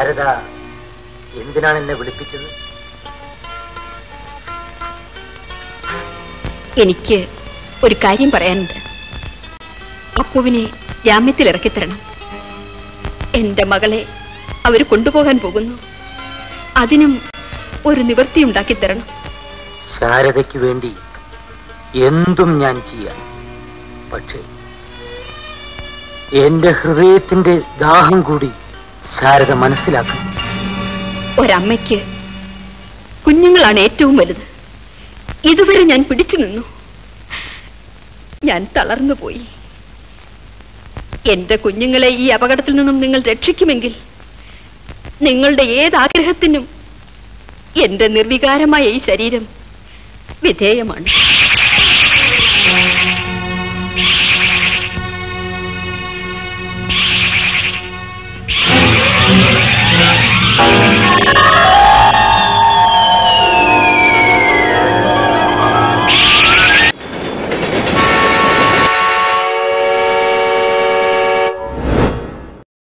ശാരദ എന്തിനാണ് എന്നെ വിളിപ്പിച്ചത് എനിക്ക് ഒരു കാര്യം പറയാനുണ്ട് അപ്പുവിനെ ജാമ്യത്തിൽ ഇറക്കിത്തരണം എന്റെ മകളെ അവർ കൊണ്ടുപോകാൻ പോകുന്നു അതിനും ഒരു നിവൃത്തി ഉണ്ടാക്കി തരണം ശാരദയ്ക്ക് വേണ്ടി എന്തും ഞാൻ ചെയ്യാം പക്ഷേ എന്റെ ഹൃദയത്തിന്റെ ദാഹം കൂടി ശാരദ മനസ്സിലാക്കണം ഒരമ്മയ്ക്ക് കുഞ്ഞുങ്ങളാണ് ഏറ്റവും വലുത് ഇതുവരെ ഞാൻ പിടിച്ചു നിന്നു ഞാൻ തളർന്നു പോയി എന്റെ കുഞ്ഞുങ്ങളെ ഈ അപകടത്തിൽ നിന്നും നിങ്ങൾ രക്ഷിക്കുമെങ്കിൽ നിങ്ങളുടെ ഏതാഗ്രഹത്തിനും എന്റെ നിർവികാരമായ ഈ ശരീരം വിധേയമാണ്